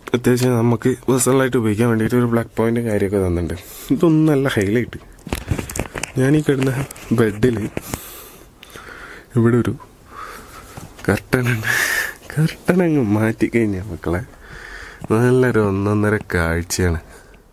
അത്യാവശ്യം നമുക്ക് പേഴ്സണലായിട്ട് ഉപയോഗിക്കാൻ വേണ്ടിയിട്ട് ഒരു ബ്ലാക്ക് പോയിന്റ് കാര്യമൊക്കെ തന്നിട്ടുണ്ട് ഇതൊന്നല്ല ഹൈലൈറ്റ് ഞാൻ ഈ കിടന്ന ബെഡിൽ ഇവിടെ ഒരു കർട്ടൻ ഉണ്ട് കർട്ടൻ അങ്ങ് മാറ്റിക്കഴിഞ്ഞാൽ മക്കളെ നല്ലൊരു ഒന്നൊന്നര കാഴ്ചയാണ്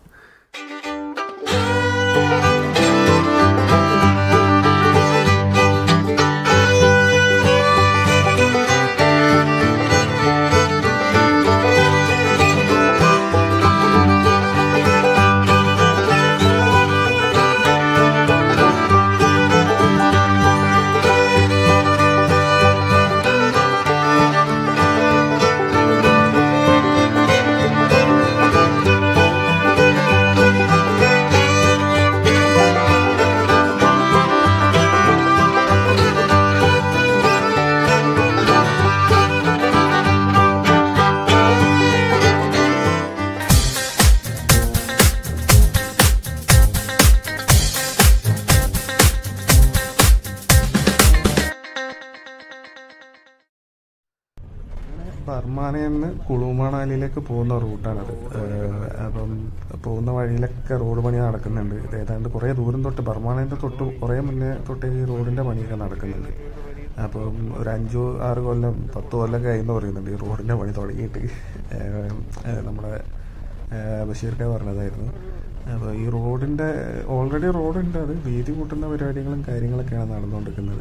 ബർമാനയിൽ നിന്ന് കുളുമണാലിയിലേക്ക് പോകുന്ന റൂട്ടാണത് ഏഹ് അപ്പം പോകുന്ന വഴിയിലൊക്കെ റോഡ് പണി നടക്കുന്നുണ്ട് ഇത് ഏതാണ്ട് കുറേ ദൂരം തൊട്ട് ബർമാനേൻ്റെ തൊട്ട് കുറേ മുന്നേ തൊട്ട് ഈ റോഡിൻ്റെ പണിയൊക്കെ നടക്കുന്നുണ്ട് അപ്പം ഒരു അഞ്ചോ ആറ് കൊല്ലം പത്ത് കൊല്ലം കഴിയുമെന്ന് പറയുന്നുണ്ട് ഈ റോഡിൻ്റെ പണി തുടങ്ങിയിട്ട് ഏഹ് ഏഹ് നമ്മുടെ ഏഹ് ബഷീർക്ക പറഞ്ഞതായിരുന്നു അപ്പോൾ ഈ റോഡിൻ്റെ ഓൾറെഡി റോഡുണ്ട് അത് വീതി കൂട്ടുന്ന പരിപാടികളും കാര്യങ്ങളൊക്കെയാണ് നടന്നുകൊണ്ടിരിക്കുന്നത്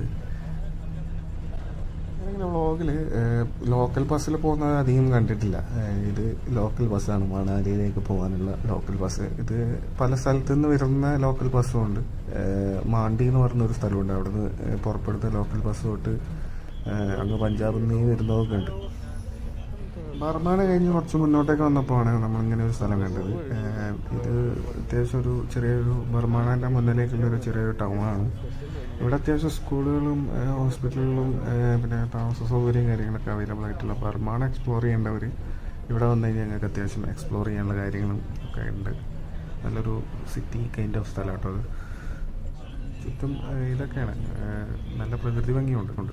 ഞാനിങ്ങനെ വ്ളോഗിൽ ലോക്കൽ ബസ്സിൽ പോകുന്നത് അധികം കണ്ടിട്ടില്ല ഏഹ് ഇത് ലോക്കൽ ബസ്സാണ് മണാലിയിലേക്ക് പോകാനുള്ള ലോക്കൽ ബസ് ഇത് പല സ്ഥലത്തു നിന്ന് വരുന്ന ലോക്കൽ ബസ്സും ഉണ്ട് ഏഹ് മാണ്ടി എന്ന് പറഞ്ഞൊരു സ്ഥലമുണ്ട് അവിടെ നിന്ന് പുറപ്പെടുത്ത ലോക്കൽ ബസ് തൊട്ട് ഏഹ് അങ്ങ് പഞ്ചാബിൽ നിന്ന് വരുന്നതൊക്കെ ഉണ്ട് ബർമാന കഴിഞ്ഞ് കുറച്ച് മുന്നോട്ടേക്ക് വന്നപ്പോഴാണ് നമ്മളിങ്ങനെ ഒരു സ്ഥലം കണ്ടത് ഏഹ് ഇത് അത്യാവശ്യം ഒരു ചെറിയൊരു ബർമാനൻ്റെ മുന്നിലേക്കുള്ള ഒരു ചെറിയൊരു ടൗണാണ് ഇവിടെ അത്യാവശ്യം സ്കൂളുകളും ഏഹ് ഹോസ്പിറ്റലുകളും ഏഹ് പിന്നെ താമസ സൗകര്യം കാര്യങ്ങളൊക്കെ അവൈലബിൾ ആയിട്ടുള്ള ബർമാന എക്സ്പ്ലോർ ചെയ്യേണ്ടവർ ഇവിടെ വന്നു കഴിഞ്ഞാൽ ഞങ്ങൾക്ക് അത്യാവശ്യം എക്സ്പ്ലോർ ചെയ്യാനുള്ള കാര്യങ്ങളും ഒക്കെ ഉണ്ട് നല്ലൊരു സിറ്റി കൈൻഡ് ഓഫ് സ്ഥലം കേട്ടോ അത് ചുറ്റും ഏഹ് ഇതൊക്കെയാണ് ഏഹ് നല്ല പ്രകൃതി ഭംഗിയുണ്ട് ഉണ്ട്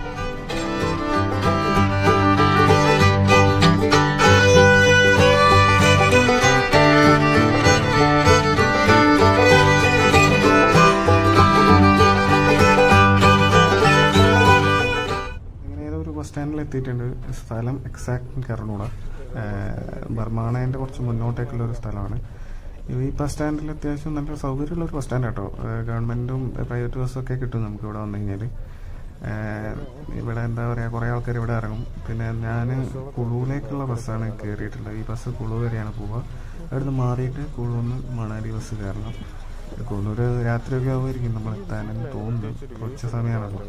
അങ്ങനെ ഏതോ ഒരു ബസ് സ്റ്റാൻഡിൽ എത്തിയിട്ടുണ്ട് സ്ഥലം എക്സാക്ട് എനിക്ക് അറിഞ്ഞൂടാ ബർമാണേൻ്റെ കുറച്ച് മുന്നോട്ടേക്കുള്ള ഒരു സ്ഥലമാണ് ഈ ബസ് സ്റ്റാൻഡിൽ അത്യാവശ്യം നല്ല സൗകര്യമുള്ള ഒരു ബസ് സ്റ്റാൻഡ് കേട്ടോ ഗവൺമെൻറ്റും പ്രൈവറ്റ് ബസ്സൊക്കെ കിട്ടും നമുക്ക് ഇവിടെ വന്നു കഴിഞ്ഞാൽ ഇവിടെ എന്താ പറയുക കുറേ ആൾക്കാർ ഇവിടെ ഇറങ്ങും പിന്നെ ഞാൻ കുളുവിലേക്കുള്ള ബസ്സാണ് കയറിയിട്ടുള്ളത് ഈ ബസ് കുളു വരെയാണ് പോവുക അവിടുന്ന് മാറിയിട്ട് കുളുന്ന് മണാലി ബസ് കയറണം കുളൂർ രാത്രിയൊക്കെ ആവുമായിരിക്കും നമ്മൾ എത്താനെന്ന് തോന്നുന്നു കുറച്ച് സമയമാണല്ലോ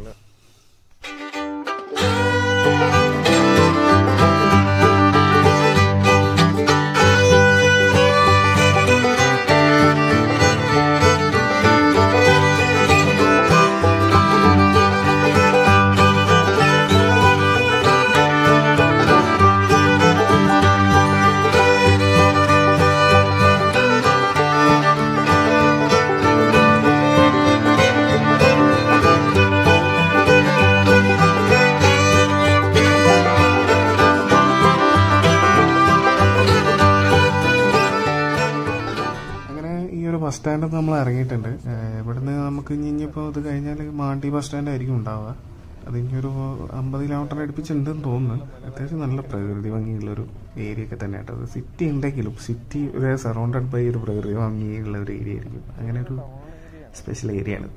അങ്ങനെ ഈ ഒരു ബസ് സ്റ്റാൻഡിൽ നമ്മൾ ഇറങ്ങിയിട്ടുണ്ട് ഏഹ് ഇവിടുന്ന് നമുക്ക് ഇനി ഇനിയിപ്പോൾ ഇത് കഴിഞ്ഞാൽ മാണ്ടി ബസ് സ്റ്റാൻഡ് ആയിരിക്കും ഉണ്ടാവുക അത് ഇനി ഒരു അമ്പത് കിലോമീറ്റർ അടുപ്പിച്ചുണ്ടെന്ന് തോന്നുന്നു അത്യാവശ്യം നല്ല പ്രകൃതി ഭംഗിയുള്ളൊരു ഏരിയ ഒക്കെ തന്നെ കേട്ടോ അത് സിറ്റി ഉണ്ടെങ്കിലും സിറ്റി ഒരു സറൗണ്ടഡ് ബൈ ഒരു പ്രകൃതി ഭംഗിയുള്ള ഒരു ഏരിയ ആയിരിക്കും അങ്ങനെ ഒരു സ്പെഷ്യൽ ഏരിയ ആണ്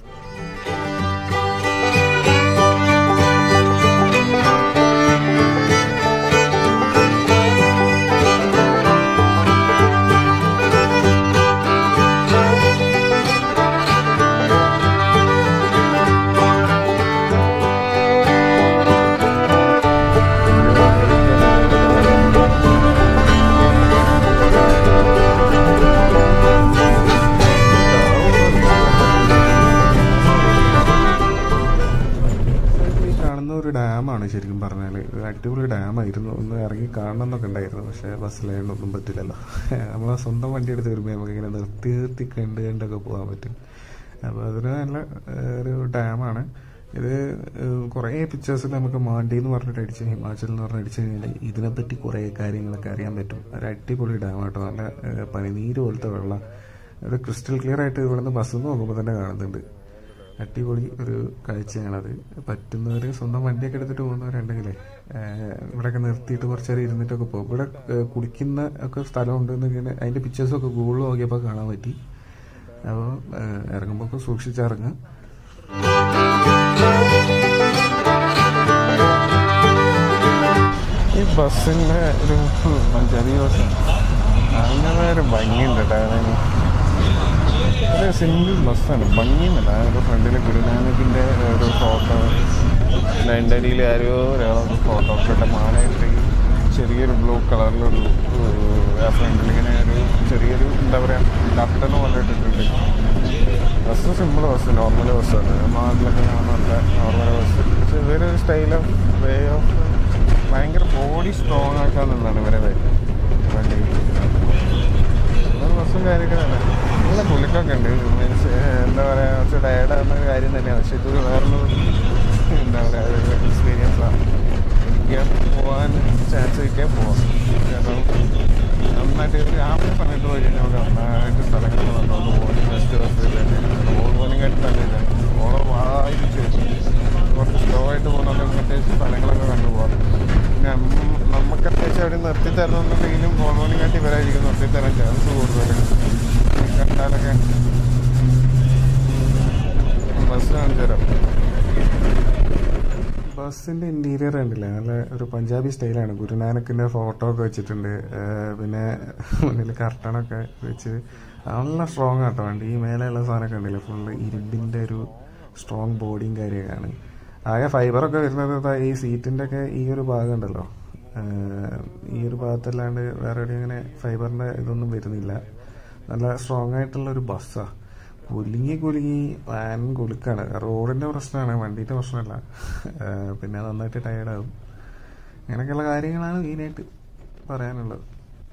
ഈ കാണുന്ന ഒരു ഡാമാണ് ശരിക്കും പറഞ്ഞാൽ ഒരു അടിപൊളി ഡാമായിരുന്നു ഒന്ന് ഇറങ്ങി കാണണം എന്നൊക്കെ ഉണ്ടായിരുന്നു പക്ഷേ ബസ്സിലായതുകൊണ്ടൊന്നും പറ്റില്ലല്ലോ നമ്മളെ സ്വന്തം വണ്ടി എടുത്ത് വരുമ്പോൾ നമുക്ക് ഇങ്ങനെ നിർത്തി നിർത്തി കണ്ട് കണ്ടൊക്കെ പോകാൻ പറ്റും അപ്പോൾ അതൊരു നല്ല ഏഹ്, ഒരു ഡാമാണ് ഇത് ഏഹ്, കുറേ പിക്ചേഴ്സിൽ നമുക്ക് മാണ്ടി എന്ന് പറഞ്ഞിട്ട് അടിച്ച് ഹിമാചൽ എന്ന് പറഞ്ഞിട്ട് അടിച്ചു കഴിഞ്ഞാൽ ഇതിനെപ്പറ്റി കുറേ കാര്യങ്ങളൊക്കെ അറിയാൻ പറ്റും ഒരു അടിപൊളി ഡാം കേട്ടോ നല്ല ഏഹ്, പനിനീര് പോലത്തെ വെള്ളം ഒരു ക്രിസ്റ്റൽ ക്ലിയർ ആയിട്ട് ഇവിടുന്ന് ബസ് നോക്കുമ്പോൾ തന്നെ കാണുന്നുണ്ട് അടിപൊളി ഒരു കാഴ്ചയാണത് പറ്റുന്നവർ സ്വന്തം വണ്ടിയൊക്കെ എടുത്തിട്ട് പോകുന്നവരുണ്ടെങ്കിലേ ഏഹ്, ഇവിടെയൊക്കെ നിർത്തിയിട്ട് കുറച്ച് നേരം ഇരുന്നിട്ടൊക്കെ പോകും ഇവിടെ ഏഹ്, കുളിക്കുന്ന ഒക്കെ സ്ഥലമുണ്ടെന്ന് ഇങ്ങനെ അതിൻ്റെ പിക്ചേഴ്സൊക്കെ ഗൂഗിൾ നോക്കിയപ്പോൾ കാണാൻ പറ്റി അപ്പോൾ ഇറങ്ങുമ്പോൾ ഒക്കെ സൂക്ഷിച്ചിറങ്ങുക ഈ ബസ്സിൻ്റെ ഒരു ചെറിയ ബസ്സാണ് അങ്ങനെ ഒരു ഭംഗിയുണ്ട് കേട്ടോ അതിന് ഒരു സിംഗിൾ ബസ്സാണ് ഭംഗിയുന്നില്ല അതിൻ്റെ ഫ്രണ്ടിൽ ഗുരുനാനക്കിൻ്റെ ഒരു ഫോട്ടോ ലണ്ടനിൽ ആരോ ഒരാളൊരു ഫോട്ടോ ഒക്കെ ഇട്ട മാലയിട്ട് ചെറിയൊരു ബ്ലൂ കളറിലൊരു ആ ഫ്രണ്ടിൽ ഇങ്ങനെ ഒരു ചെറിയൊരു എന്താ പറയുക കട്ടൺ പോലെ ഇട്ടിട്ടുണ്ട് ബസ് സിമ്പിൾ ബസ് നോർമൽ ബസ്സാണ് നാട്ടിലൊക്കെ കാണാൻ നല്ല നോർമൽ ബസ് പക്ഷെ ഇവര് സ്റ്റൈൽ ഓഫ് വേ ഓഫ് ഭയങ്കര ബോഡി സ്ട്രോങ് ആക്കാന്നുള്ളതാണ് ഇവരെ വണ്ടി ബസ്സും കാര്യങ്ങളാണ് നല്ല പുലിക്കൊക്കെ ഉണ്ട് മീൻസ് എന്താ പറയുക കുറച്ച് ടയർഡാകുന്ന ഒരു കാര്യം തന്നെയാണ് പക്ഷെ ഇതൊരു വേറൊരു എന്താ പറയുക ഒരു എക്സ്പീരിയൻസ് ആണ് എനിക്ക് പോകാൻ ചാൻസ് കിട്ടിയാൽ പോവാം കാരണം നന്നായിട്ട് ഒരു രാവിലെ സമയത്ത് പോയി കഴിഞ്ഞാൽ നമുക്ക് നന്നായിട്ട് സ്ഥലങ്ങളൊക്കെ കണ്ടോണ്ട് പോകും വെസ്റ്റ് ബസ്സിൽ തന്നെ ഓൾ പോലിംഗായിട്ട് നല്ല ഇതാണ് ഓളെ വായിച്ച് കുറച്ച് സ്ലോ ആയിട്ട് പോകുന്നുണ്ട് ഇങ്ങനത്തെ സ്ഥലങ്ങളൊക്കെ കണ്ടു പോകാം പിന്നെ നമ്മ- നമുക്ക് അത്യാവശ്യം അവിടെ നിർത്തി തരണമെന്നുണ്ടെങ്കിലും ഓൾ പോലിംഗായിട്ട് ഇവരായിരിക്കും നിർത്തി തരാൻ ചാൻസ് കൂടുതൽ കണ്ടാലൊക്കെ ബസ് കാണിച്ചു തരാം ബസ്സിന്റെ ഇന്റീരിയർ കണ്ടില്ലേ നല്ല ഒരു പഞ്ചാബി സ്റ്റൈലാണ് ഗുരുനാനക്കിന്റെ ഫോട്ടോ ഒക്കെ വെച്ചിട്ടുണ്ട് ഏഹ് പിന്നെ മുന്നിൽ കർട്ടണൊക്കെ വെച്ച് നല്ല സ്ട്രോങ് ആട്ടോ വണ്ടി ഈ മേലെയുള്ള സാധനമൊക്കെ ഉണ്ടല്ലേ ഫുള്ള് ഇരുമ്പിന്റെ ഒരു സ്ട്രോങ് ബോഡിയും കാര്യമൊക്കെയാണ് ആകെ ഫൈബറൊക്കെ വരുന്നത് ദാ ഈ സീറ്റിന്റെ ഒക്കെ ഈ ഒരു ഭാഗം ഉണ്ടല്ലോ ഏഹ് ഈ ഒരു ഭാഗത്തല്ലാണ്ട് വേറെ എവിടെയും അങ്ങനെ ഫൈബറിന്റെ ഇതൊന്നും വരുന്നില്ല നല്ല സ്ട്രോങ് ആയിട്ടുള്ള ഒരു ബസ്സാ കുലുങ്ങി കുലുങ്ങി വാൻ കുലുക്കാണ് റോഡിന്റെ പ്രശ്നമാണ് വണ്ടീന്റെ പ്രശ്നമല്ല ഏഹ് പിന്നെ നന്നായിട്ട് ടയർഡാകും അങ്ങനെയൊക്കെയുള്ള കാര്യങ്ങളാണ് മെയിനായിട്ട് പറയാനുള്ളത്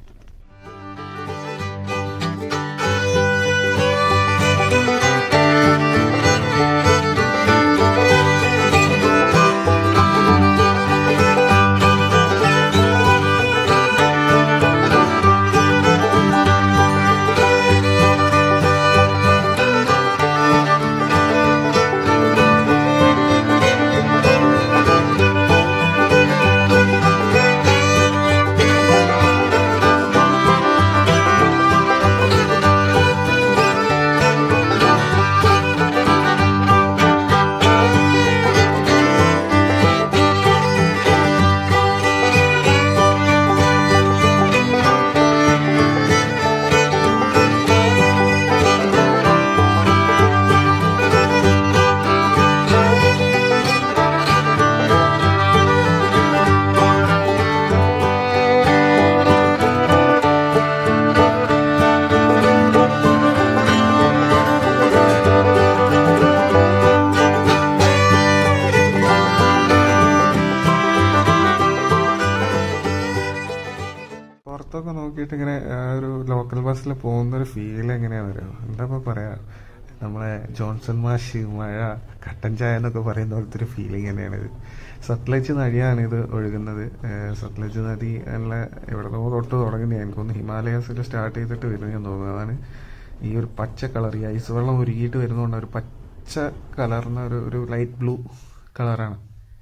പുറത്തൊക്കെ നോക്കിയിട്ട് ഇങ്ങനെ ആ ഒരു ലോക്കൽ ബസ്സിൽ പോകുന്ന ഒരു ഫീൽ എങ്ങനെയാണെന്ന് അറിയാം എന്താ ഇപ്പൊ പറയാ നമ്മളെ ജോൺസൺ മാഷ് മഴ കട്ടൻ ചായ എന്നൊക്കെ പറയുന്ന പോലത്തെ ഒരു ഫീലിംഗ് തന്നെയാണ് ഇത് സത്ലജ് നദിയാണ് ഇത് ഒഴുകുന്നത് ഏഹ് സത്ലജ് നദി നല്ല എവിടെന്നോ തൊട്ട് തുടങ്ങുന്ന എനിക്കൊന്ന് ഹിമാലയാസിൽ സ്റ്റാർട്ട് ചെയ്തിട്ട് വരുന്നതെന്ന് തോന്നുന്നു അതാണ് ഈ ഒരു പച്ച കളർ ഈ ഐസ് വെള്ളം ഉരുകിയിട്ട് വരുന്നതുകൊണ്ട് ഒരു പച്ച കലർന്ന ഒരു ഒരു ലൈറ്റ് ബ്ലൂ കളറാണ്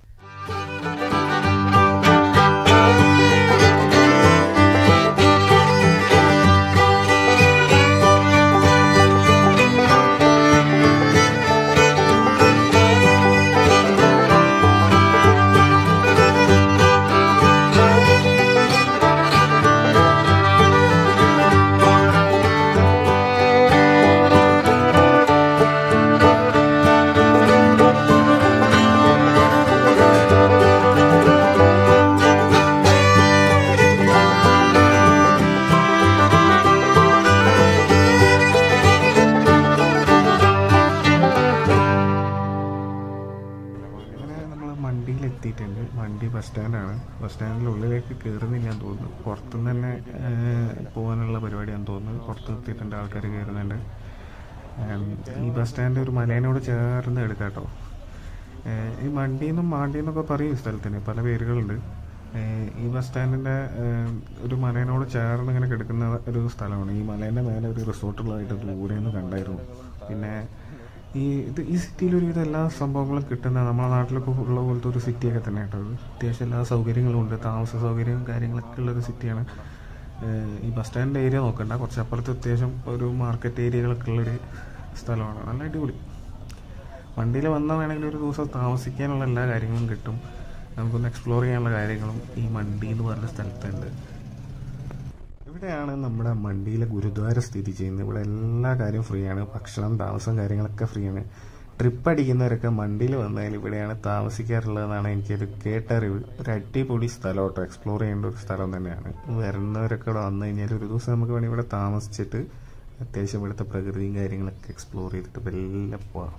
അങ്ങനെ നമ്മൾ മണ്ടിയിൽ എത്തിയിട്ടുണ്ട് മണ്ടി ബസ് സ്റ്റാൻഡാണ് ബസ് സ്റ്റാൻഡിൻ്റെ ഉള്ളിലേക്ക് കയറുന്നില്ലാന്ന് തോന്നുന്നു പുറത്തുനിന്ന് തന്നെ ഏഹ്, പോകാനുള്ള പരിപാടിയാണെന്ന് തോന്നുന്നു പുറത്ത് എത്തിയിട്ടുണ്ട് ആൾക്കാർ കയറുന്നുണ്ട് ഏം, ഈ ബസ് സ്റ്റാൻഡ് ഒരു മലേനോട് ചേർന്ന് എടുക്കാം കേട്ടോ ഏഹ് ഈ മണ്ടീന്നും മാണ്ടിന്നൊക്കെ പറയും ഈ സ്ഥലത്തിന് പല പേരുകളുണ്ട് ഏഹ് ഈ ബസ് സ്റ്റാൻഡിൻ്റെ ഒരു മലയിനോട് ചേർന്ന് ഇങ്ങനെ കിടക്കുന്ന ഒരു സ്ഥലമാണ് ഈ മലേൻ്റെ മേലെ ഒരു റിസോർട്ടുള്ളതായിട്ട് ദൂരെ നിന്ന് കണ്ടായിരുന്നു പിന്നെ ഈ ഇത് ഈ സിറ്റിയിൽ ഒരുവിധം എല്ലാ സംഭവങ്ങളും കിട്ടുന്ന നമ്മുടെ നാട്ടിലൊക്കെ ഉള്ള പോലത്തെ ഒരു സിറ്റിയൊക്കെ തന്നെ കേട്ടോ ഇത് അത്യാവശ്യം എല്ലാ സൗകര്യങ്ങളും ഉണ്ട് താമസ സൗകര്യവും കാര്യങ്ങളൊക്കെ ഉള്ളൊരു സിറ്റിയാണ് ഏഹ് ഈ ബസ് സ്റ്റാൻഡിൻ്റെ ഏരിയ നോക്കണ്ട കുറച്ച് അപ്പുറത്ത് അത്യാവശ്യം ഒരു മാർക്കറ്റ് ഏരിയകളൊക്കെ ഉള്ളൊരു സ്ഥലമാണ് നല്ല അടിപൊളി വണ്ടിയിൽ വന്നാൽ വേണമെങ്കിൽ ഒരു ദിവസം താമസിക്കാനുള്ള എല്ലാ കാര്യങ്ങളും കിട്ടും നമുക്കൊന്ന് എക്സ്പ്ലോർ ചെയ്യാനുള്ള കാര്യങ്ങളും ഈ മണ്ടി എന്ന് പറഞ്ഞ സ്ഥലത്തുണ്ട് ഇവിടെയാണ് നമ്മുടെ മണ്ടിയിലെ ഗുരുദ്വാര സ്ഥിതി ചെയ്യുന്നത് ഇവിടെ എല്ലാ കാര്യവും ഫ്രീ ആണ് ഭക്ഷണം താമസം കാര്യങ്ങളൊക്കെ ഫ്രീ ആണ് ട്രിപ്പ് അടിക്കുന്നവരൊക്കെ മണ്ടിയിൽ വന്നാൽ ഇവിടെയാണ് താമസിക്കാറുള്ളതെന്നാണ് എനിക്കൊരു കേട്ടറിവ് ഒരു അടിപൊളി സ്ഥലം കേട്ടോ എക്സ്പ്ലോർ ചെയ്യേണ്ട ഒരു സ്ഥലം തന്നെയാണ് വരുന്നവരൊക്കെ ഇവിടെ വന്നു കഴിഞ്ഞാൽ ഒരു ദിവസം നമുക്ക് വേണമെങ്കിൽ ഇവിടെ താമസിച്ചിട്ട് അത്യാവശ്യം ഇവിടുത്തെ പ്രകൃതിയും കാര്യങ്ങളൊക്കെ എക്സ്പ്ലോർ ചെയ്തിട്ട് വെല്ല പോവാം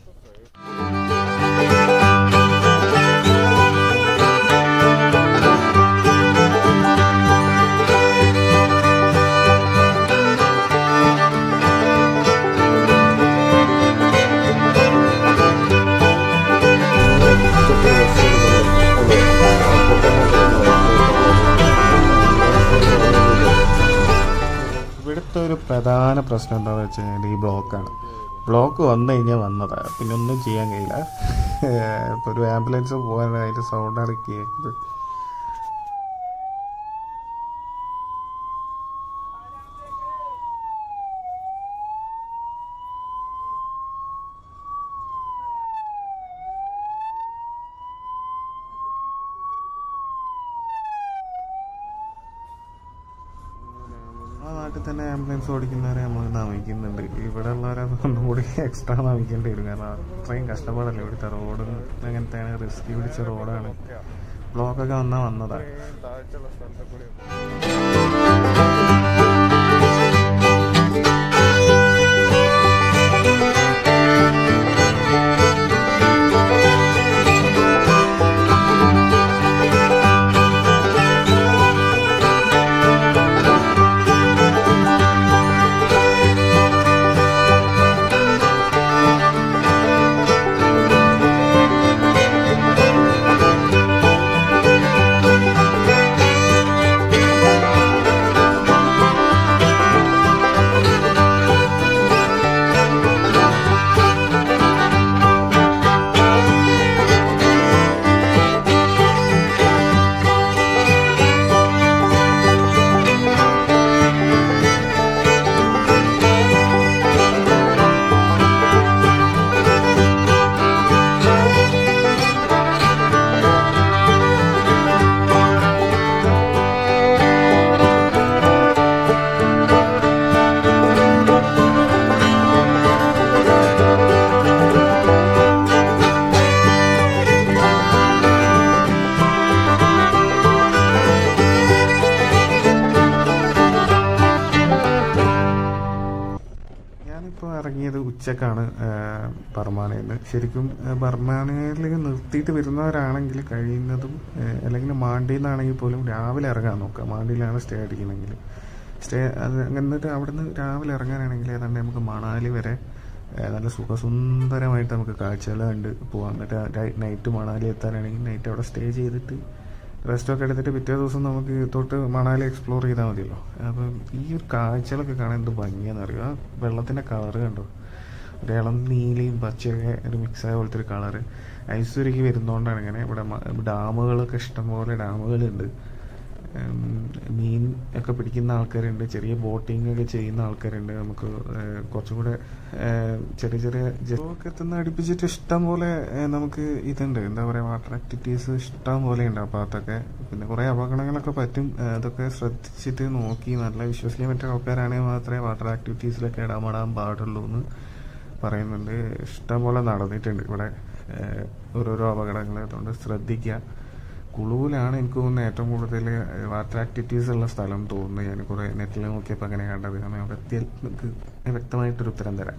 ഇവിടുത്തെ ഒരു പ്രധാന പ്രശ്നം എന്താണെന്ന് വെച്ച് കഴിഞ്ഞാൽ ഈ ബ്ലോക്കാണ് ബ്ലോക്ക് വന്നു കഴിഞ്ഞാൽ വന്നതാ പിന്നെ ഒന്നും ചെയ്യാൻ കഴിയില്ല ഇപ്പോൾ ഒരു ആംബുലൻസ് പോകാൻ അതിൻ്റെ സൗണ്ടാണ് കേൾക്കുന്നത് ആ നാട്ടിൽ തന്നെ ആംബുലൻസ് ഓടിക്കുന്നവരെ നമ്മൾ നമിക്കുന്നുണ്ട് ഇവിടെ ഉള്ളവരെ ഒന്നും കൂടി എക്സ്ട്രാ നമിക്കേണ്ടി വരും കാരണം അത്രയും കഷ്ടപ്പാടല്ലേ ഇവിടുത്തെ റോഡ് അങ്ങനത്തെയാണ് റിസ്കി പിടിച്ച റോഡാണ് ബ്ലോക്കൊക്കെ വന്നാൽ വന്നതാണ് ഞാനിപ്പോൾ ഇറങ്ങിയത് ഉച്ചക്കാണ് ബർമാനയിൽ നിന്ന് ശരിക്കും ബർമാനയിൽ നിർത്തിയിട്ട് വരുന്നവരാണെങ്കിൽ കഴിയുന്നതും ഏഹ്, അല്ലെങ്കിൽ മാണ്ടിയിൽ നിന്നാണെങ്കിൽ പോലും രാവിലെ ഇറങ്ങാൻ നോക്കുക മാണ്ടിയിലാണ് സ്റ്റേ അടിക്കണമെങ്കിൽ സ്റ്റേ അത് എന്നിട്ട് അവിടുന്ന് രാവിലെ ഇറങ്ങാനാണെങ്കിൽ ഏതാണ്ട് നമുക്ക് മണാലി വരെ ഏഹ്, നല്ല സുഖസുന്ദരമായിട്ട് നമുക്ക് കാഴ്ചകൾ കണ്ട് പോകാം എന്നിട്ട് നൈറ്റ് മണാലി എത്താനാണെങ്കിൽ നൈറ്റ് അവിടെ സ്റ്റേ ചെയ്തിട്ട് റെസ്റ്റൊക്കെ എടുത്തിട്ട് പിറ്റേ ദിവസം നമുക്ക് തൊട്ട് മണാലി എക്സ്പ്ലോർ ചെയ്താൽ മതിയല്ലോ അപ്പം ഈ ഒരു കാഴ്ചകളൊക്കെ കാണാൻ എന്ത് ഭംഗിയാന്ന് അറിയുക ആ വെള്ളത്തിൻ്റെ കളറ് കണ്ടോ ഒരു ഇളം നീലയും പച്ചയൊക്കെ ഒരു മിക്സായ പോലത്തെ ഒരു കളറ് ഐശ്വര്യക്ക് വരുന്നതുകൊണ്ടാണ് ഇങ്ങനെ ഇവിടെ മ- ഡാമുകളൊക്കെ ഇഷ്ടംപോലെ ഡാമുകളുണ്ട് ഉം, മീൻ ഒക്കെ പിടിക്കുന്ന ആൾക്കാരുണ്ട് ചെറിയ ബോട്ടിംഗ് ഒക്കെ ചെയ്യുന്ന ആൾക്കാരുണ്ട് നമുക്ക് ഏഹ്, കുറച്ചും കൂടെ ഏഹ്, ചെറിയ ചെറിയ ജോക്ക് എത്തുന്ന അടുപ്പിച്ചിട്ട് ഇഷ്ടം പോലെ ഏഹ്, നമുക്ക് ഇതുണ്ട് എന്താ പറയുക വാട്ടർ ആക്ടിവിറ്റീസ് ഇഷ്ടം പോലെ ഉണ്ട് അപ്പോൾ അതൊക്കെ പിന്നെ കുറേ അപകടങ്ങളൊക്കെ പറ്റും ഏഹ്, അതൊക്കെ ശ്രദ്ധിച്ചിട്ട് നോക്കി നല്ല വിശ്വസിക്കാൻ പറ്റിയ ആൾക്കാരാണെങ്കിൽ മാത്രമേ വാട്ടർ ആക്ടിവിറ്റീസിലൊക്കെ ഇടപെടാൻ പാടുള്ളൂ എന്ന് പറയുന്നുണ്ട് ഇഷ്ടം പോലെ നടന്നിട്ടുണ്ട് ഇവിടെ ഏഹ്, ഓരോരോ അപകടങ്ങൾ അതുകൊണ്ട് ശ്രദ്ധിക്കുക കുളുവിലാണ് എനിക്ക് തോന്നുന്നത് ഏറ്റവും കൂടുതൽ വാട്ടർ ആക്ടിവിറ്റീസ് ഉള്ള സ്ഥലം തോന്നുന്നു ഞാൻ കുറേ നെറ്റിൽ നോക്കിയപ്പോൾ അങ്ങനെ കണ്ടത് കാരണം അവിടെ എത്തിയാൽ നമുക്ക് വ്യക്തമായിട്ടൊരു ഉത്തരം തരാം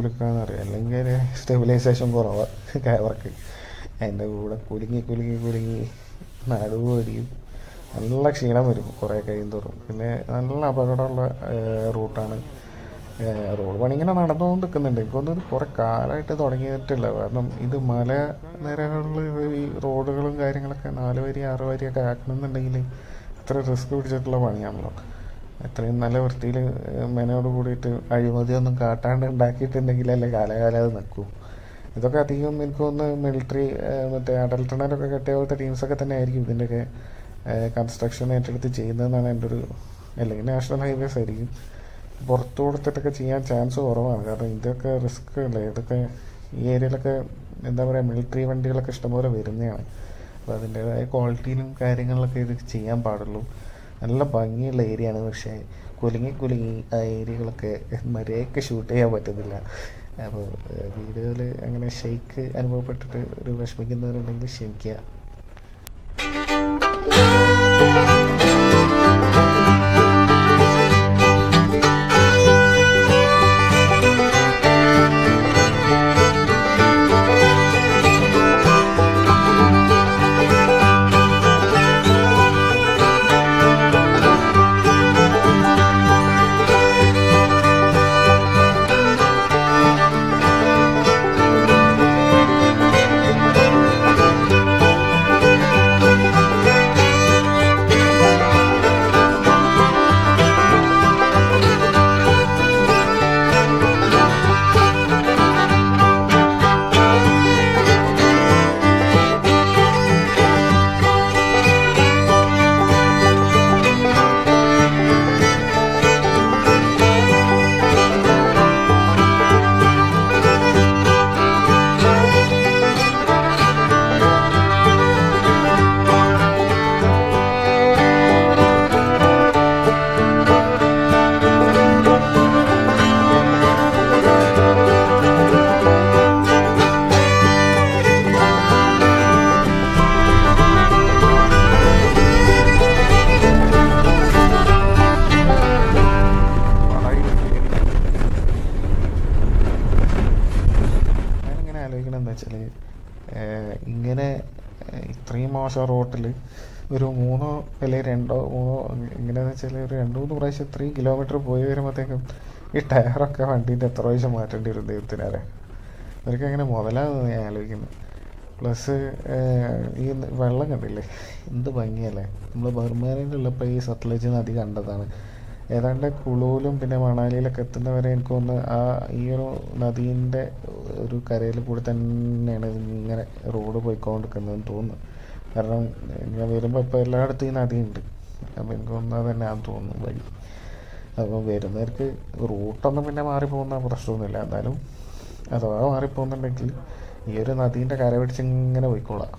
എടുക്കാന്ന് അറിയാം അല്ലെങ്കിൽ സ്റ്റെബിലൈസേഷൻ കുറവാണ് ക്യാമറക്ക് അതിൻ്റെ കൂടെ കുലുങ്ങി കുലുങ്ങി കുലുങ്ങി നടുവ് അടിയും നല്ല ക്ഷീണം വരും കുറേ കഴിയും തോറും പിന്നെ നല്ല അപകടമുള്ള റൂട്ടാണ് റോഡ് പണി ഇങ്ങനെ നടന്നുകൊണ്ട് നിൽക്കുന്നുണ്ട് എനിക്കൊന്നും ഇത് കുറേ കാലമായിട്ട് തുടങ്ങിയിട്ടില്ല കാരണം ഇത് മല നിരകളിൽ ഈ റോഡുകളും കാര്യങ്ങളൊക്കെ നാല് വരി ആറ് വരിയൊക്കെ ആക്കണമെന്നുണ്ടെങ്കിൽ ഇത്ര റിസ്ക് പിടിച്ചിട്ടുള്ള പണിയാണല്ലോ എത്രയും നല്ല വൃത്തിയിൽ മെനയോട് കൂടിയിട്ട് അഴിമതിയൊന്നും കാട്ടാണ്ട് ഉണ്ടാക്കിയിട്ടുണ്ടെങ്കിലല്ലേ കാലകാലം അത് നിൽക്കൂ ഇതൊക്കെ അധികം എനിക്ക് തോന്നുന്നു മിലിറ്ററി മറ്റേ അടൽ ടണലൊക്കെ കെട്ടിയ പോലത്തെ ടീംസൊക്കെ തന്നെ ആയിരിക്കും ഇതിൻ്റെയൊക്കെ കൺസ്ട്രക്ഷൻ ഏറ്റെടുത്ത് ചെയ്യുന്നതെന്നാണ് എൻ്റെ ഒരു അല്ലെങ്കിൽ നാഷണൽ ഹൈവേസ് ആയിരിക്കും പുറത്ത് കൊടുത്തിട്ടൊക്കെ ചെയ്യാൻ ചാൻസ് കുറവാണ് കാരണം ഇതൊക്കെ റിസ്ക് അല്ലേ ഇതൊക്കെ ഈ ഏരിയയിലൊക്കെ എന്താ പറയുക മിലിറ്ററി വണ്ടികളൊക്കെ ഇഷ്ടംപോലെ വരുന്നതാണ് അപ്പോൾ അതിൻ്റേതായ ക്വാളിറ്റിയിലും കാര്യങ്ങളിലൊക്കെ ഇത് ചെയ്യാൻ പാടുള്ളൂ നല്ല ഭംഗിയുള്ള ഏരിയ ആണ് പക്ഷേ കുലുങ്ങി കുലുങ്ങി ആ ഏരിയകളൊക്കെ മര്യാദയ്ക്ക് ഷൂട്ട് ചെയ്യാൻ പറ്റുന്നില്ല അപ്പോൾ വീഡിയോയിൽ അങ്ങനെ ഷെയ്ക്ക് അനുഭവപ്പെട്ടിട്ട് ഒരു വിഷമിക്കുന്നവരുണ്ടെങ്കിൽ ക്ഷമിക്കുക ഞാനിങ്ങനെ ആലോചിക്കണം എന്താ വെച്ചാൽ ഇങ്ങനെ ഏഹ്, ഇത്രയും മോശം റോട്ടിൽ ഒരു മൂന്നോ അല്ലെങ്കിൽ രണ്ടോ മൂന്നോ എങ്ങനെയാണെന്ന് വെച്ചാൽ ഒരു രണ്ട് മൂന്ന് പ്രാവശ്യം ഇത്രയും കിലോമീറ്റർ പോയി വരുമ്പോഴത്തേക്കും ഈ ടയറൊക്കെ വണ്ടീൻ്റെ എത്ര പ്രാവശ്യം മാറ്റേണ്ടി വരും ദൈവത്തിനാരെ അവർക്ക് അങ്ങനെ മുതലാകുന്നത് ഞാൻ ആലോചിക്കുന്നത് പ്ലസ് ഈ വെള്ളം കണ്ടില്ലേ എന്ത് ഭംഗിയല്ലേ നമ്മൾ ബർമാനിലുള്ളപ്പോൾ ഈ സത്ലജ് നദി കണ്ടതാണ് ഏതാണ്ട് കുളുവിലും പിന്നെ മണാലിയിലൊക്കെ എത്തുന്നവരെ എനിക്ക് തോന്നുന്നു ആ ഈ ഒരു നദീൻ്റെ ഒരു കരയിൽ കൂടി തന്നെയാണ് ഇങ്ങനെ റോഡ് പോയിക്കൊണ്ടിരിക്കുന്നതെന്ന് തോന്നുന്നു കാരണം ഞാൻ വരുമ്പോൾ ഇപ്പോൾ എല്ലായിടത്തും ഈ നദിയുണ്ട് അപ്പോൾ എനിക്ക് തോന്നുന്നത് അത് തന്നെയാണെന്ന് തോന്നുന്നു വഴി അപ്പോൾ വരുന്നവർക്ക് റൂട്ടൊന്നും പിന്നെ മാറിപ്പോകുന്ന പ്രശ്നമൊന്നുമില്ല എന്നാലും അഥവാ മാറിപ്പോകുന്നുണ്ടെങ്കിൽ ഈ ഒരു നദീൻ്റെ കര പിടിച്ച് ഇങ്ങനെ പോയിക്കോളാം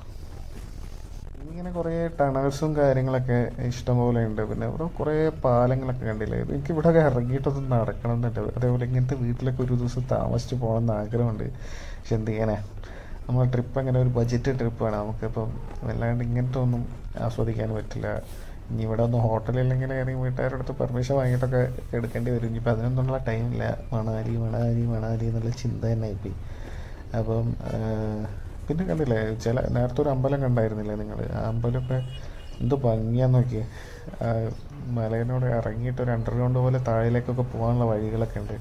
ഇങ്ങനെ കുറേ ടണൽസും കാര്യങ്ങളൊക്കെ ഇഷ്ടംപോലെ ഉണ്ട് പിന്നെ ഇവിടെ കുറേ പാലങ്ങളൊക്കെ കണ്ടില്ലേ എനിക്ക് ഇവിടെ ഇറങ്ങിയിട്ടൊന്ന് നടക്കണം എന്നുണ്ട് അതേപോലെ ഇങ്ങനത്തെ വീട്ടിലൊക്കെ ഒരു ദിവസം താമസിച്ച് പോകണം എന്ന് ആഗ്രഹമുണ്ട് പക്ഷെ എന്ത് ചെയ്യാനാ നമ്മൾ ട്രിപ്പ് അങ്ങനെ ഒരു ബഡ്ജറ്റ് ട്രിപ്പാണ് നമുക്കിപ്പം വല്ലാണ്ട് ഇങ്ങനത്തെ ഒന്നും ആസ്വദിക്കാൻ പറ്റില്ല ഇനി ഇവിടെ ഒന്നും ഹോട്ടലില്ലെങ്കിൽ ഏതെങ്കിലും വീട്ടുകാരുടെ അടുത്ത് പെർമിഷൻ വാങ്ങിയിട്ടൊക്കെ എടുക്കേണ്ടി വരും ഇനിയിപ്പോൾ അതിനൊന്നുള്ള ടൈമില്ല മണാലി മണാലി മണാലി എന്നുള്ള ചിന്ത തന്നെ ആയിപ്പോയി അപ്പം ആ, പിന്നെ കണ്ടില്ലേ ചില നേരത്തെ ഒരു അമ്പലം കണ്ടായിരുന്നില്ലേ നിങ്ങൾ ആ അമ്പലമൊക്കെ എന്ത് ഭംഗിയാന്ന് നോക്കിയേ ആ മലേനോട് ഇറങ്ങിയിട്ട് ഒരു അണ്ടർഗ്രൗണ്ട് പോലെ താഴേലേക്കൊക്കെ പോകാനുള്ള വഴികളൊക്കെ ഉണ്ട്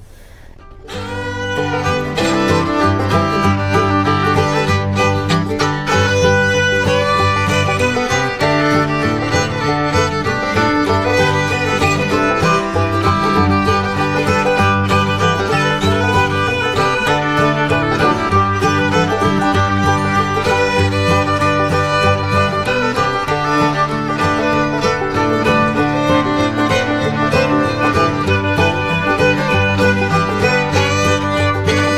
Thank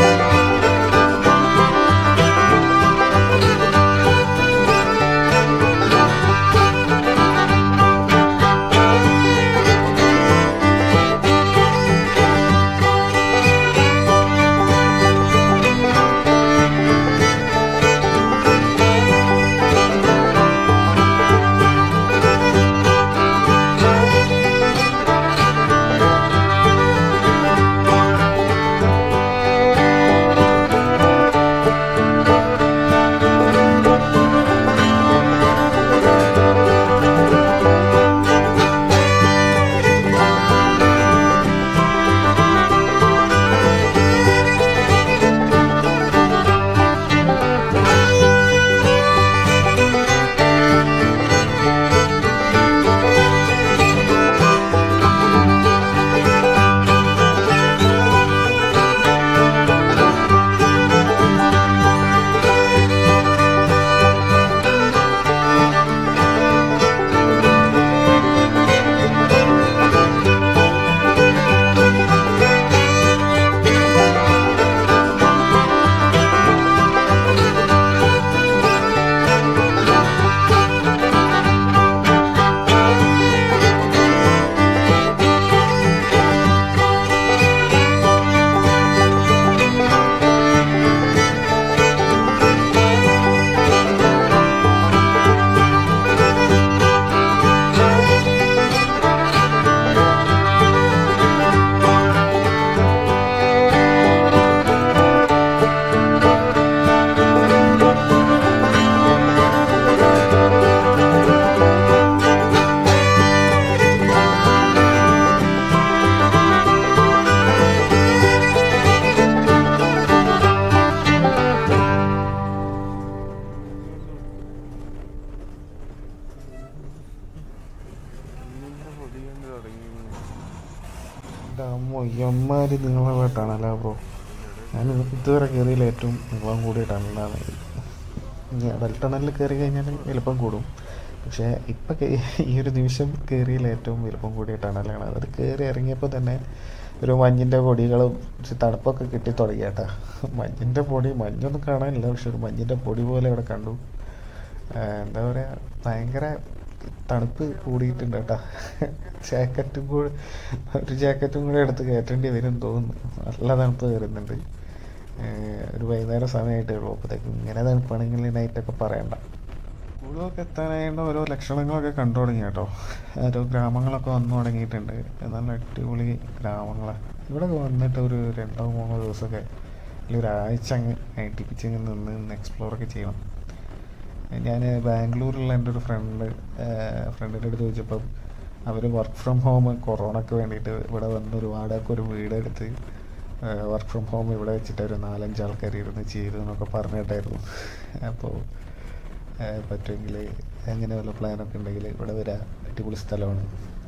എമ്മാര് നീളമായിട്ടാണല്ലോ ബ്രോ ഞാൻ ഇതുവരെ കയറിയില്ല ഏറ്റവും നീളം കൂടിയ ടണലാണ് ഇനി അടൽ ടണലിൽ കയറി കഴിഞ്ഞാൽ വലുപ്പം കൂടും പക്ഷേ ഇപ്പം ഈ ഒരു നിമിഷം കയറിയില്ല ഏറ്റവും വലുപ്പം കൂടിയ ടണലാണ് അത് കയറി ഇറങ്ങിയപ്പോൾ തന്നെ ഒരു മഞ്ഞിൻ്റെ പൊടികളും ഇച്ചിരി തണുപ്പൊക്കെ കിട്ടി തുടങ്ങി കേട്ടാ മഞ്ഞിൻ്റെ പൊടി മഞ്ഞൊന്നും കാണാനില്ല പക്ഷെ ഒരു മഞ്ഞിൻ്റെ പൊടി പോലെ അവിടെ കണ്ടു ആ, എന്താ പറയുക ഭയങ്കര തണുപ്പ് കൂടിയിട്ടുണ്ട് കേട്ടോ ജാക്കറ്റും കൂടെ ഒരു ജാക്കറ്റും കൂടെ എടുത്ത് കയറ്റേണ്ടി വരും തോന്നുന്നു നല്ല തണുപ്പ് കയറുന്നുണ്ട് ഏഹ് ഒരു വൈകുന്നേരം സമയമായിട്ടേ ഉള്ളൂ അപ്പോഴത്തേക്കും ഇങ്ങനെ തണുപ്പാണെങ്കിൽ നൈറ്റൊക്കെ പറയണ്ട സ്കൂളൊക്കെ എത്താനായിട്ട് ഓരോ ലക്ഷണങ്ങളൊക്കെ കണ്ടു തുടങ്ങി കേട്ടോ ഓരോ ഗ്രാമങ്ങളൊക്കെ വന്നു തുടങ്ങിയിട്ടുണ്ട് നല്ല അടിപൊളി ഗ്രാമങ്ങളാണ് ഇവിടെ വന്നിട്ട് ഒരു രണ്ടോ മൂന്നോ ദിവസമൊക്കെ അല്ലെങ്കിൽ ഒരാഴ്ച അങ്ങ് ഐട്ടിപ്പിച്ച് അങ്ങ് നിന്ന് നിന്ന് എക്സ്പ്ലോറൊക്കെ ചെയ്യണം ഞാൻ ബാംഗ്ലൂരിലുള്ള എൻ്റെ ഒരു ഫ്രണ്ട് ഫ്രണ്ടിൻ്റെ അടുത്ത് ചോദിച്ചപ്പം അവർ വർക്ക് ഫ്രം ഹോം കൊറോണയ്ക്ക് വേണ്ടിയിട്ട് ഇവിടെ വന്ന് ഒരു വാടക ഒരു വീടെടുത്ത് വർക്ക് ഫ്രം ഹോം ഇവിടെ വെച്ചിട്ട് ഒരു നാലഞ്ച് ആൾക്കാർ ഇരുന്ന് ചെയ്തു എന്നൊക്കെ പറഞ്ഞിട്ടായിരുന്നു അപ്പോൾ പറ്റുമെങ്കിൽ അങ്ങനെ വല്ല പ്ലാനൊക്കെ ഉണ്ടെങ്കിൽ ഇവിടെ വരാം അടിപൊളി സ്ഥലമാണ്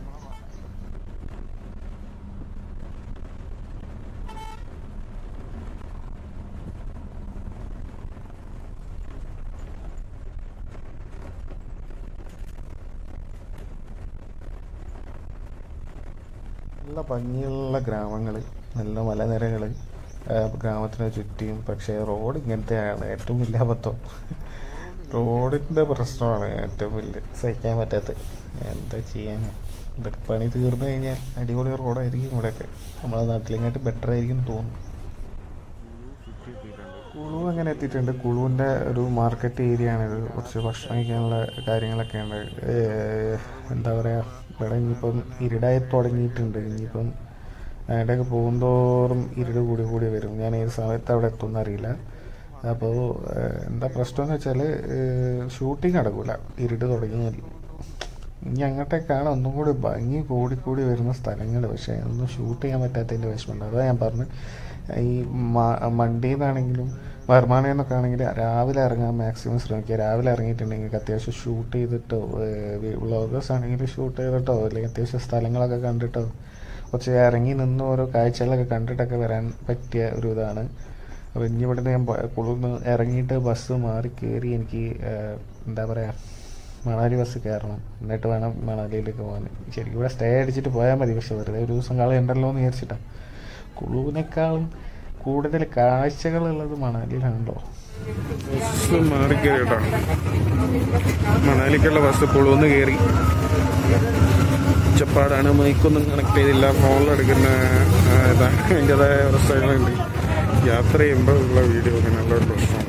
നല്ല ഭംഗിയുള്ള ഗ്രാമങ്ങൾ നല്ല മലനിരകൾ ഗ്രാമത്തിന് ചുറ്റിയും പക്ഷേ റോഡ് ഇങ്ങനത്തെയാണ് ഏറ്റവും വലിയ അബദ്ധം റോഡിൻ്റെ പ്രശ്നമാണ് ഏറ്റവും വലിയ സഹിക്കാൻ പറ്റാത്തത് എന്താ ചെയ്യാനാ ഇതൊക്കെ പണി തീർന്നു കഴിഞ്ഞാൽ അടിപൊളി റോഡായിരിക്കും ഇവിടെയൊക്കെ നമ്മളെ നാട്ടിലിങ്ങോട്ട് ബെറ്റർ ആയിരിക്കും എന്ന് തോന്നുന്നു കുളു അങ്ങനെ എത്തിയിട്ടുണ്ട് കുളുവിൻ്റെ ഒരു മാർക്കറ്റ് ഏരിയ ആണിത് കുറച്ച് ഭക്ഷണം കഴിക്കാനുള്ള കാര്യങ്ങളൊക്കെ ഉണ്ട് ഏഹ് എന്താ പറയുക ഇവിടെ ഇനിയിപ്പം ഇരുടായി തുടങ്ങിയിട്ടുണ്ട് ഇനിയിപ്പം അവിടെയൊക്കെ പോകുന്തോറും ഇരുട് കൂടി കൂടി വരും ഞാൻ ഏത് സമയത്ത് അവിടെ എത്തുമെന്ന് അറിയില്ല അപ്പോൾ എന്താ പ്രശ്നം എന്ന് വെച്ചാൽ ഷൂട്ടിംഗ് നടക്കില്ല ഇരുട് തുടങ്ങിയാൽ ഇനി അങ്ങോട്ടേക്കാണ് ഒന്നും കൂടി ഭംഗി കൂടി കൂടി വരുന്ന സ്ഥലങ്ങൾ പക്ഷേ ഒന്നും ഷൂട്ട് ചെയ്യാൻ പറ്റാത്തതിൻ്റെ വിഷമമുണ്ട് അതാ ഞാൻ പറഞ്ഞു ഈ മണ്ടിയിൽ നിന്നാണെങ്കിലും വർമാനയിൽ നിന്നൊക്കെ ആണെങ്കിൽ രാവിലെ ഇറങ്ങാൻ മാക്സിമം ശ്രമിക്കുക രാവിലെ ഇറങ്ങിയിട്ടുണ്ടെങ്കിൽ അത്യാവശ്യം ഷൂട്ട് ചെയ്തിട്ടോ വ്ളോഗേഴ്സ് ആണെങ്കിൽ ഷൂട്ട് ചെയ്തിട്ടോ അല്ലെങ്കിൽ അത്യാവശ്യം സ്ഥലങ്ങളൊക്കെ കണ്ടിട്ടോ കുറച്ച് ഇറങ്ങി നിന്ന് ഓരോ കാഴ്ചകളൊക്കെ കണ്ടിട്ടൊക്കെ വരാൻ പറ്റിയ ഒരു ഇതാണ് അപ്പോൾ ഇനി ഇവിടുന്ന് ഞാൻ കുളിർന്ന് ഇറങ്ങിയിട്ട് ബസ് മാറി കയറി എനിക്ക് ഏഹ്, എന്താ പറയുക മണാലി ബസ് കയറണം എന്നിട്ട് വേണം മണാലിയിലേക്ക് പോകാൻ ശരിക്കും ഇവിടെ സ്റ്റേ അടിച്ചിട്ട് പോയാൽ മതി പക്ഷെ വെറുതെ ഒരു ദിവസം കളയണ്ടല്ലോ എന്ന് വിചാരിച്ചിട്ടാണ് കുളുവിനേക്കാളും കൂടുതൽ കാഴ്ചകളുള്ളത് മണാലിയിലാണല്ലോ ബസ് മാറി കയറി കേട്ടോ മണാലിക്കുള്ള ബസ് കുളുന്ന് കയറി ഉച്ചപ്പാടാണ് മൈക്കൊന്നും കണക്ട് ചെയ്തില്ല ഫോണിലെടുക്കുന്ന ആ, ഇതാ അതിൻ്റെതായ അവസ്ഥകളുണ്ട് യാത്ര ചെയ്യുമ്പോൾ ഉള്ള വീഡിയോ അങ്ങനെയുള്ള ഒരു പ്രശ്നമാണ്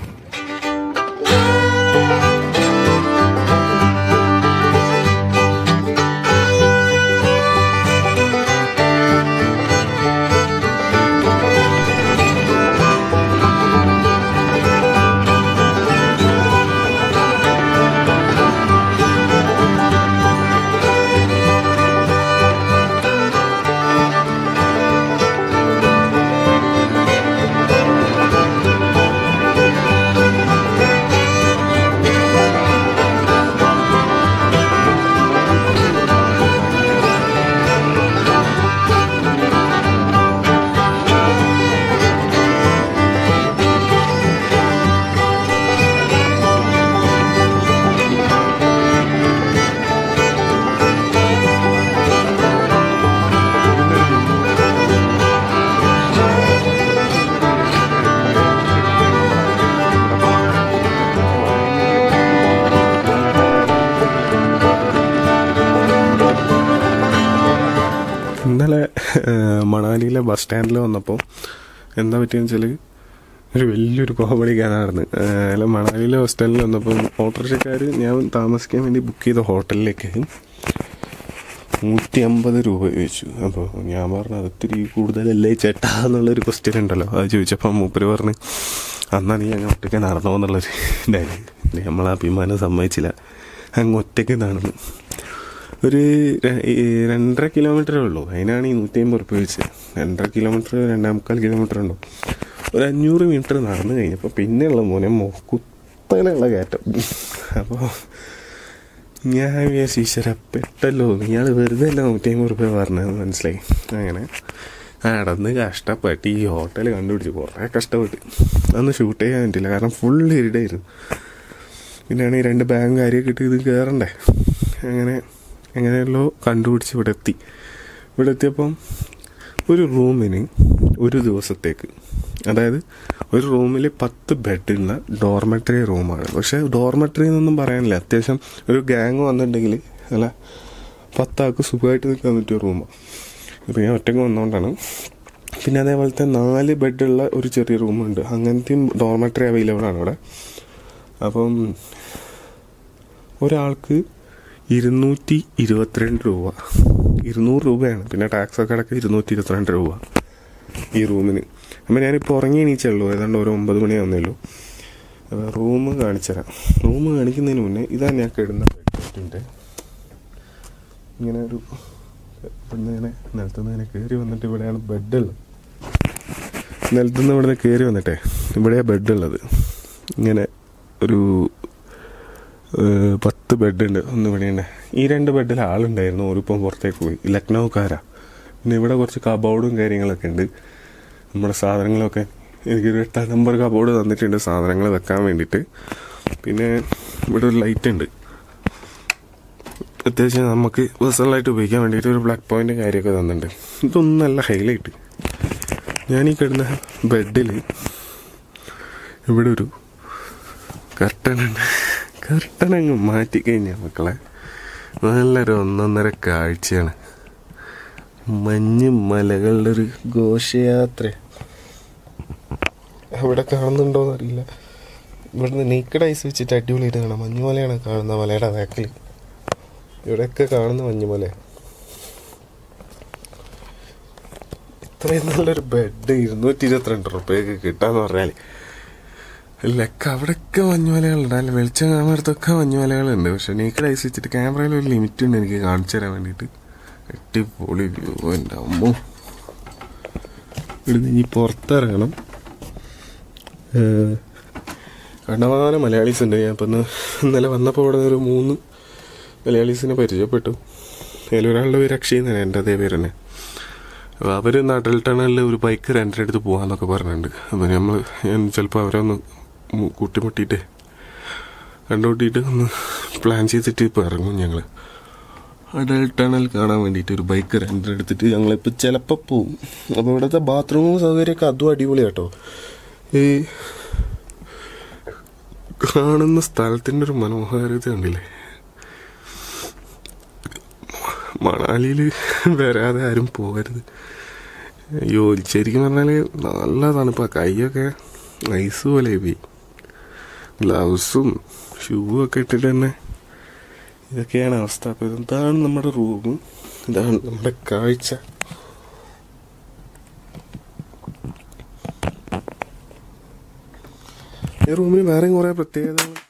ഇന്നലെ ഏഹ്, മണാലിയിലെ ബസ് സ്റ്റാൻഡിൽ വന്നപ്പോൾ എന്താ പറ്റിയെന്ന് വെച്ചാൽ ഒരു വലിയൊരു കോമഡി കഥയായിരുന്നു ഏഹ്, അല്ല മണാലിയിലെ ബസ് സ്റ്റാൻഡിൽ വന്നപ്പോൾ ഓട്ടോറിക്ഷക്കാർ ഞാൻ താമസിക്കാൻ വേണ്ടി ബുക്ക് ചെയ്ത ഹോട്ടലിലേക്ക് നൂറ്റി അമ്പത് രൂപ ചോദിച്ചു അപ്പോൾ ഞാൻ പറഞ്ഞു അത് ഇത്തിരി കൂടുതലല്ലേ ചേട്ടാ എന്നുള്ളൊരു ക്വസ്റ്റ്യൻ ഉണ്ടല്ലോ അത് ചോദിച്ചപ്പോൾ മൂപ്പര് പറഞ്ഞ് അന്നാ നീ അങ്ങ് ഒറ്റയ്ക്ക് നടന്നോ എന്നുള്ളൊരു ഇതായി നമ്മളെ അഭിമാനം സമ്മതിച്ചില്ല അങ്ങ് ഒറ്റയ്ക്ക് നടന്നു ഒരു ര- ഈ രണ്ടര കിലോമീറ്ററേ ഉള്ളൂ അതിനാണ് ഈ നൂറ്റി അമ്പത് റുപ്യ വെച്ചത് രണ്ടര കിലോമീറ്റർ രണ്ടേ മുക്കാൽ കിലോമീറ്റർ ഉണ്ടോ ഒരു അഞ്ഞൂറ് മീറ്റർ നടന്നു കഴിഞ്ഞപ്പോൾ പിന്നെയുള്ള മോനെ മോ കുത്തനെയുള്ള കയറ്റം അപ്പോൾ ഞാൻ വിചാരിച്ചു ഈശ്വര പെട്ടല്ലോ ഇയാൾ വെറുതെ അല്ല നൂറ്റി അമ്പത് റുപ്യ പറഞ്ഞത് മനസ്സിലായി അങ്ങനെ നടന്ന് കഷ്ടപ്പെട്ട് ഈ ഹോട്ടൽ കണ്ടുപിടിച്ച് കുറേ കഷ്ടപ്പെട്ട് അന്ന് ഷൂട്ട് ചെയ്യാൻ പറ്റില്ല കാരണം ഫുൾ ഇരുടായിരുന്നു പിന്നെയാണ് ഈ രണ്ട് ബാഗും കാര്യമൊക്കെ ഇട്ട് ഇത് കയറണ്ടേ അങ്ങനെ എങ്ങനെയല്ലോ കണ്ടുപിടിച്ച് ഇവിടെ എത്തി ഇവിടെ എത്തിയപ്പം ഒരു റൂമിന് ഒരു ദിവസത്തേക്ക് അതായത് ഒരു റൂമിൽ പത്ത് ബെഡുള്ള ഡോർമെറ്ററി റൂമാണ് പക്ഷേ ഡോർമെറ്ററി എന്നൊന്നും പറയാനില്ല അത്യാവശ്യം ഒരു ഗ്യാങ് വന്നിട്ടുണ്ടെങ്കിൽ അല്ല പത്താൾക്ക് സുഖമായിട്ട് നിൽക്കാൻ പറ്റിയ റൂമാണ് ഇപ്പോൾ ഞാൻ ഒറ്റയ്ക്ക് വന്നുകൊണ്ടാണ് പിന്നെ അതേപോലത്തെ നാല് ബെഡുള്ള ഒരു ചെറിയ റൂമുണ്ട് അങ്ങനത്തെയും ഡോർമെറ്ററി അവൈലബിൾ ആണ് ഇവിടെ അപ്പം ഒരാൾക്ക് ഇരുന്നൂറ്റി ഇരുപത്തിരണ്ട് രൂപ ഇരുന്നൂറ് രൂപയാണ് പിന്നെ ടാക്സ് ഒക്കെ അടക്കം ഇരുന്നൂറ്റി ഇരുപത്തിരണ്ട് രൂപ ഈ റൂമിന് അപ്പം ഞാനിപ്പോൾ ഉറങ്ങി എണീച്ചുള്ളൂ ഏതാണ്ട് ഒരു ഒമ്പത് മണിയാവുന്നേ റൂം കാണിച്ചു തരാം റൂം കാണിക്കുന്നതിന് മുന്നേ ഇതാ ഞാൻ കിടന്ന ബെഡിൻ്റെ ഇങ്ങനെ ഒരു ഇവിടുന്ന് ഇങ്ങനെ നിലത്തുനിന്ന് ഇങ്ങനെ കയറി വന്നിട്ട് ഇവിടെയാണ് ബെഡുള്ളത് നിലത്തുനിന്ന് ഇവിടുന്ന് കയറി വന്നിട്ടേ ഇവിടെയാണ് ബെഡുള്ളത് ഇങ്ങനെ ഒരു ഏഹ്, പത്ത് ബെഡുണ്ട് ഒന്ന് ഇവിടെയുണ്ട് ഈ രണ്ട് ബെഡിൽ ആളുണ്ടായിരുന്നു ഓരിപ്പം പുറത്തേക്ക് പോയി ലക്നൗക്കാരാ പിന്നെ ഇവിടെ കുറച്ച് കബോർഡും കാര്യങ്ങളൊക്കെ ഉണ്ട് നമ്മുടെ സാധനങ്ങളൊക്കെ എനിക്കൊരു എട്ടാം നമ്പർ കബോർഡ് തന്നിട്ടുണ്ട് സാധനങ്ങൾ വെക്കാൻ വേണ്ടിയിട്ട് പിന്നെ ഇവിടെ ഒരു ലൈറ്റ് ഉണ്ട് അത്യാവശ്യം നമുക്ക് പേഴ്സണലായിട്ട് ഉപയോഗിക്കാൻ വേണ്ടിയിട്ട് ഒരു ബ്ലാക്ക് പോയിന്റ് കാര്യമൊക്കെ തന്നിട്ടുണ്ട് ഇതൊന്നും നല്ല ഹൈലൈറ്റ് ഞാൻ ഈ കിടന്ന ബെഡിൽ ഇവിടെ ഒരു കർട്ടൻ ഉണ്ട് കർട്ടൻ അങ്ങ് മാറ്റിക്കഴിഞ്ഞാൽ മക്കളെ നല്ലൊരു ഒന്നൊന്നര കാഴ്ചയാണ് മഞ്ഞ് മലകളുടെ ഒരു ഘോഷയാത്ര അവിടെ കാണുന്നുണ്ടോന്ന് അറിയില്ല ഇവിടുന്ന് നീക്കഡ് ഐസ് വെച്ചിട്ട് അടിപൊളിയായിട്ട് കാണാം മഞ്ഞുമലയാണ് കാണുന്ന മലയുടെ ബാക്കിൽ ഇവിടെയൊക്കെ കാണുന്ന മഞ്ഞുമല ഇത്രയും നല്ലൊരു ബെഡ് ഇരുന്നൂറ്റി ഇരുപത്തിരണ്ട് റുപ്യക്ക് കിട്ടാന്ന് പറഞ്ഞാൽ ലക്ക അവിടെയൊക്കെ മഞ്ഞുമലകളുണ്ട് അല്ല വെളിച്ചം കാണുന്നിടത്തൊക്കെ മഞ്ഞുമലകളുണ്ട് പക്ഷെ നീക്കഡ് ഐസ് വെച്ചിട്ട് ക്യാമറയിൽ ഒരു ലിമിറ്റ് ഉണ്ട് എനിക്ക് കാണിച്ചു തരാൻ വേണ്ടിയിട്ട് അടിപൊളി വ്യൂ എൻ്റെ അമ്മോ ഇവിടുന്ന് ഇനി പുറത്തിറങ്ങണം ഏഹ്, കണ്ടമാനം മലയാളീസ് ഉണ്ട് ഞാൻ ഇപ്പം ഇന്ന് ഇന്നലെ വന്നപ്പോൾ ഇവിടെ ഒരു മൂന്ന് മലയാളീസിനെ പരിചയപ്പെട്ടു അതിലൊരാളുടെ പേര് അക്ഷയ് എന്നാണ് എൻ്റെ അതേ പേര് തന്നെ അപ്പോൾ അവർ നാട്ടിൽ ടണലിൽ ഒരു ബൈക്ക് രണ്ടിൻ്റെ അടുത്ത് പോകാമെന്നൊക്കെ പറഞ്ഞിട്ടുണ്ട് അപ്പോൾ നമ്മൾ ഞാൻ ചിലപ്പോൾ അവരെ ഒന്ന് മു- കൂട്ടിമുട്ടിയിട്ട് കണ്ടുമുട്ടിയിട്ട് ഒന്ന് പ്ലാൻ ചെയ്തിട്ട് ഇപ്പോൾ ഇറങ്ങും ഞങ്ങൾ അടൽ ടണൽ കാണാൻ വേണ്ടിയിട്ട് ഒരു ബൈക്ക് രണ്ടിന് എടുത്തിട്ട് ഞങ്ങളിപ്പോൾ ചിലപ്പോൾ പോവും അപ്പോൾ ഇവിടുത്തെ ബാത്റൂമും സൗകര്യമൊക്കെ അതും അടിപൊളി കേട്ടോ ഈ കാണുന്ന സ്ഥലത്തിൻ്റെ ഒരു മനോഹാരിത ഉണ്ടല്ലേ മണാലിയിൽ വരാതെ ആരും പോകരുത് അയ്യോ ശരിക്കും പറഞ്ഞാൽ നല്ല തണുപ്പാ കൈയൊക്കെ ഐസ് പോലെ പോയി ഗ്ലൗസും ഷൂ ഒക്കെ ഇട്ടിട്ട് തന്നെ ഇതൊക്കെയാണ് അവസ്ഥ അപ്പോൾ ഇതാണ് നമ്മുടെ റൂം ഇതാണ് നമ്മുടെ കാഴ്ച ഈ റൂമിന് വേറെയും കുറേ പ്രത്യേകതകൾ